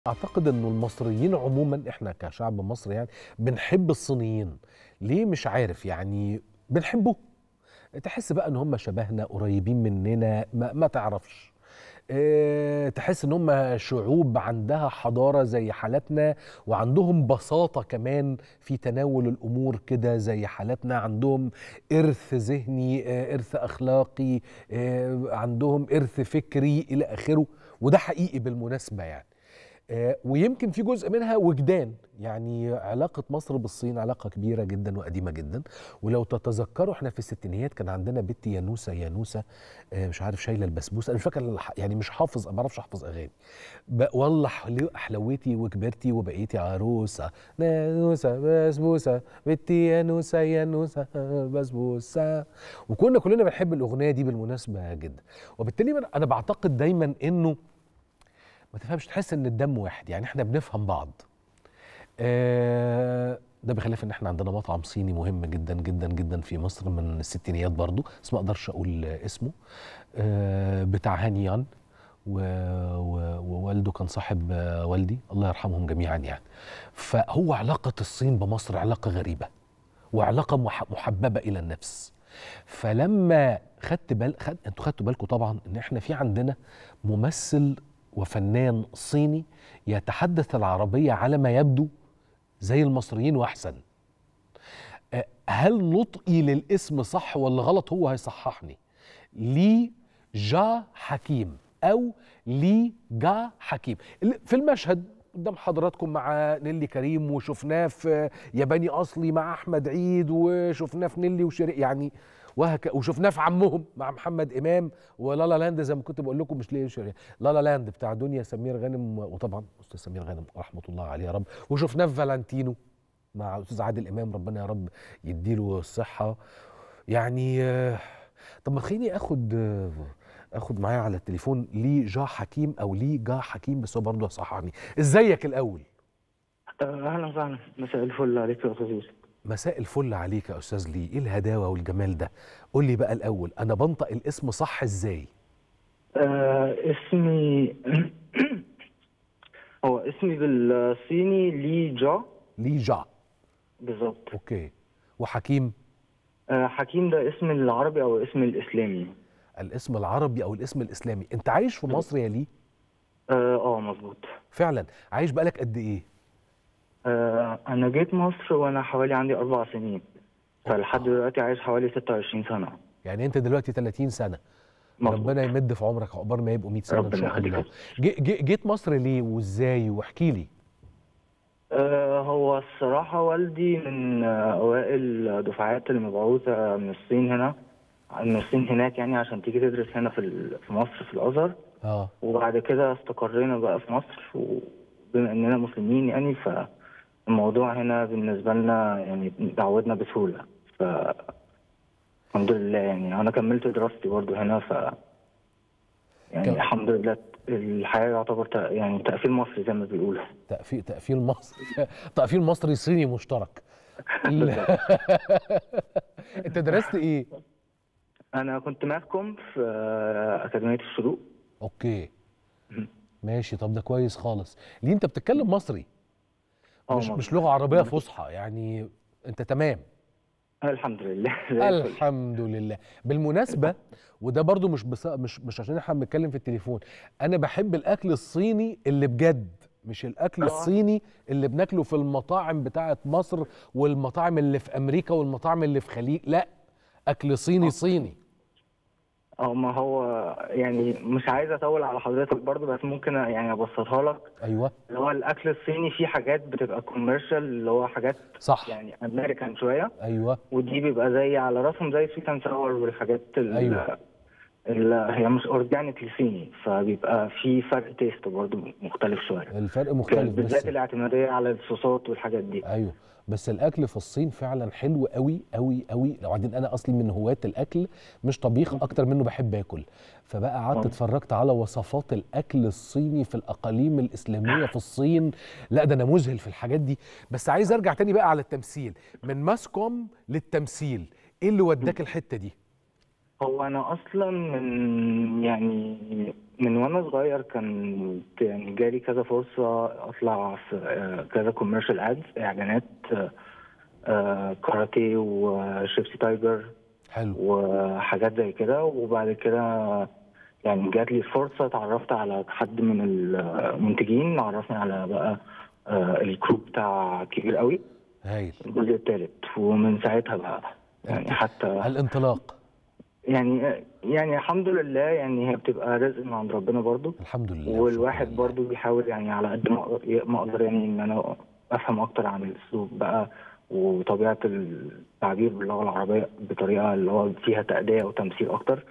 اعتقد انه المصريين عموما احنا كشعب مصري يعني بنحب الصينيين ليه مش عارف يعني بنحبه تحس بقى ان هم شبهنا قريبين مننا ما, ما تعرفش اه تحس ان هم شعوب عندها حضارة زي حالتنا وعندهم بساطة كمان في تناول الامور كده زي حالتنا عندهم ارث ذهني اه ارث اخلاقي اه عندهم ارث فكري الى اخره وده حقيقي بالمناسبة يعني آه، ويمكن في جزء منها وجدان يعني علاقة مصر بالصين علاقة كبيرة جدا وقديمة جدا ولو تتذكروا احنا في الستينيات كان عندنا بنت يانوسة يانوسة آه، مش عارف شايلة البسبوسة انا مش فاكر الح- يعني مش حافظ ما بعرفش احفظ اغاني ب- والله حلو- حلوتي وكبرتي وبقيتي عروسة نانوسة بسبوسة بنتي يانوسة يانوسة بسبوسة وكنا كلنا بنحب الأغنية دي بالمناسبة جدا وبالتالي من- أنا بعتقد دايما إنه ما تفهمش تحس ان الدم واحد يعني احنا بنفهم بعض آه، ده بخلاف ان احنا عندنا مطعم صيني مهم جدا جدا جدا في مصر من الستينيات برضو بس ما اقدرش اقول اسمه آه، بتاع هانيان و... و... ووالده كان صاحب آه، والدي الله يرحمهم جميعا يعني فهو علاقة الصين بمصر علاقة غريبة وعلاقة مح... محببة إلى النفس فلما خدت بال خد... انتوا خدتوا بالكم طبعا ان احنا في عندنا ممثل وفنان صيني يتحدث العربية على ما يبدو زي المصريين واحسن أه، هل نطقي للاسم صح ولا غلط هو هيصححني لي جا حكيم او لي جا حكيم اللي- في المشهد قدام حضراتكم مع نيلي كريم وشفناه في ياباني اصلي مع احمد عيد وشفناه في نيلي وشريق يعني وهك وشفناه في عمهم مع محمد امام ولالا لاند زي ما كنت بقول لكم مش ليه شريق لالا لاند بتاع دنيا سمير غانم وطبعا استاذ سمير غانم رحمه الله عليه يا رب وشفناه في فالنتينو مع استاذ عادل امام ربنا يا رب يديله الصحه يعني آه، طب ما تخليني اخد آه، اخد معايا على التليفون لي جا حكيم او لي جا حكيم بس هو برضه صححني ازيك الاول آه، اهلا وسهلا مساء الفل عليك يا استاذ يوسف مساء الفل عليك يا استاذ لي ايه الهداوه والجمال ده قول لي بقى الاول انا بنطق الاسم صح ازاي آه اسمي هو اسمي بالصيني لي جا لي جا بالظبط اوكي وحكيم آه حكيم ده اسم العربي او اسم الاسلامي الاسم العربي او الاسم الاسلامي انت عايش في مصر يا لي اه آه، مظبوط فعلا عايش بقالك قد ايه آه انا جيت مصر وانا حوالي عندي اربع سنين فلحد دلوقتي عايش حوالي 26 سنه يعني انت دلوقتي 30 سنه مظبوط. ربنا يمد في عمرك عقبال ما يبقوا 100 سنه ان ربنا شاء يخليك. الله جي جي جيت مصر ليه وازاي واحكي لي آه هو الصراحة والدي من آه أوائل دفعات المبعوثة من الصين هنا من الصين هناك يعني عشان تيجي تدرس هنا في ال- في مصر في الأزهر اه وبعد كده استقرينا بقى في مصر وبما إننا مسلمين يعني فالموضوع هنا بالنسبة لنا يعني تعودنا بسهولة ف الحمد لله يعني أنا كملت دراستي برضو هنا ف يعني كم- الحمد لله الحياة يعتبر تق- يعني تقفيل مصري زي ما بيقولوا تقفيل تقفيل مصري تقفيل مصري صيني مشترك ال- انت درست ايه انا كنت ماسكم في آه، اكاديميه الشروق اوكي مهم. ماشي طب ده كويس خالص ليه انت بتتكلم مصري آه، مش مظبوط. مش لغه عربيه فصحى يعني انت تمام الحمد لله زي الفل. الحمد لله بالمناسبه وده برضو مش بص... مش مش عشان احنا بنتكلم في التليفون انا بحب الاكل الصيني اللي بجد مش الاكل آه. الصيني اللي بناكله في المطاعم بتاعه مصر والمطاعم اللي في امريكا والمطاعم اللي في خليج لا اكل صيني صيني اه ما هو يعني مش عايز اطول على حضرتك برضو بس ممكن يعني ابسطها لك ايوه اللي هو الاكل الصيني فيه حاجات بتبقى كوميرشال اللي هو حاجات صح يعني امريكان شويه ايوه ودي بيبقى زي على راسهم زي سويت اند ساور والحاجات ال أيوة. ال هي مش اورجانيكلي صيني فبيبقى في فرق تيست برضو مختلف شويه الفرق مختلف بالذات بس الاعتماديه على الصوصات والحاجات دي ايوه بس الاكل في الصين فعلا حلو قوي قوي قوي وبعدين انا اصلي من هواة الاكل مش طبيخ اكتر منه بحب اكل فبقى قعدت آه. اتفرجت على وصفات الاكل الصيني في الاقاليم الاسلاميه في الصين لا ده انا مذهل في الحاجات دي بس عايز ارجع تاني بقى على التمثيل من ماسكوم للتمثيل ايه اللي وداك الحته دي هو انا اصلا من يعني من وانا صغير كان يعني جالي كذا فرصه اطلع في آه، كذا كوميرشال ادز اعلانات آه، آه، كاراتيه وشيبسي تايجر حلو وحاجات زي كده وبعد كده يعني جات لي فرصه اتعرفت على حد من المنتجين عرفني على بقى آه، الكروب بتاع كبير قوي هايل الجزء الثالث ومن ساعتها بقى يعني حتى الانطلاق يعني يعني الحمد لله يعني هي بتبقى رزق من عند ربنا برضو الحمد لله والواحد شكراً. برضو بيحاول يعني على قد ما أقدر- ما اقدر يعني ان انا افهم اكتر عن الاسلوب بقى وطبيعه التعبير باللغه العربيه بطريقه اللي هو فيها تأدية وتمثيل اكتر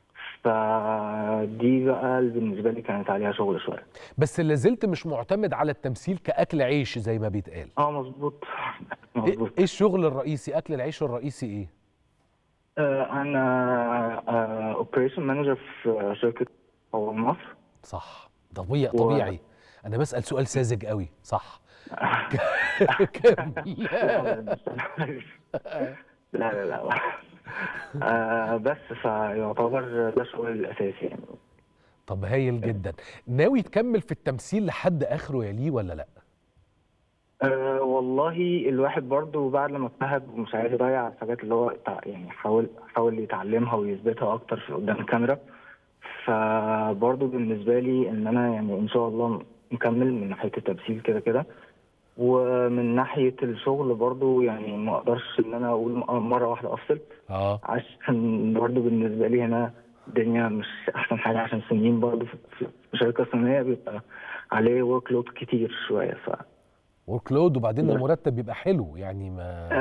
فدي بقى اللي بالنسبه لي كانت عليها شغل شويه بس اللي زلت مش معتمد على التمثيل كاكل عيش زي ما بيتقال اه مظبوط ايه مظبوط إيه الشغل الرئيسي اكل العيش الرئيسي ايه آه، انا اوبريشن مانجر في شركه هو مصر صح طبيعي و- طبيعي انا بسال سؤال ساذج قوي صح كمل لا لا لا آه بس فيعتبر ده شغلي الاساسي يعني طب هايل جدا ناوي تكمل في التمثيل لحد اخره يا ليه ولا لا أه والله الواحد برضو بعد لما اتنهج ومش عايز يضيع الحاجات اللي هو تع- يعني حاول حاول يتعلمها ويثبتها اكتر في قدام الكاميرا فبرضو بالنسبه لي ان انا يعني ان شاء الله مكمل من ناحيه التمثيل كده كده ومن ناحيه الشغل برضو يعني ما اقدرش ان انا اقول مره واحده افصل اه عشان برضو بالنسبه لي هنا الدنيا مش احسن حاجه عشان سنين برضو في في شركه صينيه بيبقى عليه ورك لود كتير شويه ف ورك لود وبعدين لا. المرتب بيبقى حلو يعني ما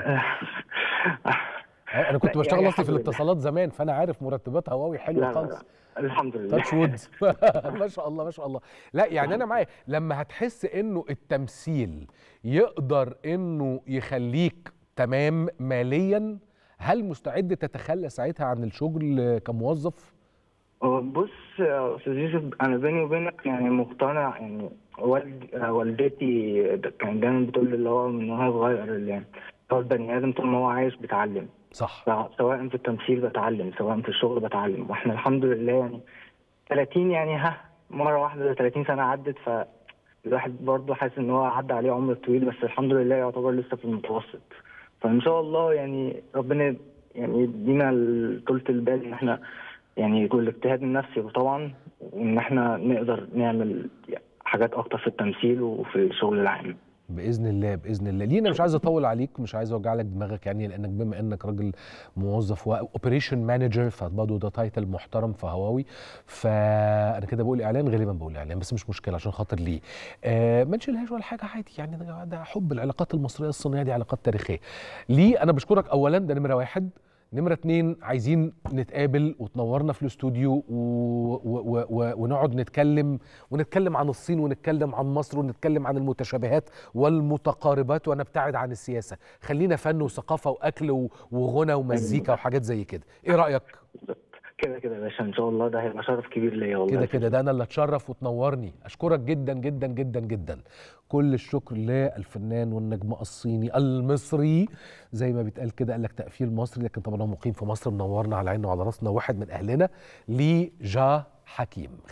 انا كنت لا، بشتغل يعني اصلي في الحمد لله. الاتصالات زمان فانا عارف مرتبات هواوي لا حلوه لا خالص لا الحمد لله تاتش وود ما شاء الله ما شاء الله لا يعني انا معايا لما هتحس انه التمثيل يقدر انه يخليك تمام ماليا هل مستعد تتخلى ساعتها عن الشغل كموظف بص يا استاذ يوسف انا بيني وبينك يعني مقتنع يعني والد والدتي كان دايما بتقول لي اللي هو من وهو صغير اللي يعني هو البني ادم طول ما هو عايش بيتعلم صح سواء في التمثيل بتعلم سواء في الشغل بتعلم واحنا الحمد لله يعني 30 يعني ها مره واحده 30 سنه عدت فالواحد برضه حاسس ان هو عدى عليه عمر طويل بس الحمد لله يعتبر لسه في المتوسط فان شاء الله يعني ربنا يعني يدينا طولة البال ان احنا يعني يكون الاجتهاد النفسي طبعا وان احنا نقدر نعمل حاجات اكتر في التمثيل وفي الشغل العام باذن الله باذن الله لينا مش عايز اطول عليك مش عايز اوجع لك دماغك يعني لانك بما انك راجل موظف واوبريشن مانجر فبرضه ده تايتل محترم في هواوي فانا كده بقول اعلان غالبا بقول اعلان بس مش مشكله عشان خاطر ليه آه ما نشيلهاش ولا حاجه عادي يعني ده- ده حب العلاقات المصريه الصينيه دي علاقات تاريخيه ليه انا بشكرك اولا ده نمره واحد نمرة اتنين عايزين نتقابل وتنورنا في الاستوديو و... و... و... و... ونقعد نتكلم ونتكلم عن الصين ونتكلم عن مصر ونتكلم عن المتشابهات والمتقاربات ونبتعد عن السياسة خلينا فن وثقافة وأكل و... وغنى ومزيكا وحاجات زي كده إيه رأيك؟ كده كده يا باشا ان شاء الله ده هيبقى شرف كبير ليا والله كده كده ده أنا اللي أتشرف وتنورني أشكرك جدا جدا جدا جدا كل الشكر للفنان والنجم الصيني المصري زي ما بيتقال كده قال لك تقفيل مصري لكن طبعا هو مقيم في مصر منورنا على عيننا وعلى راسنا واحد من أهلنا لجا حكيم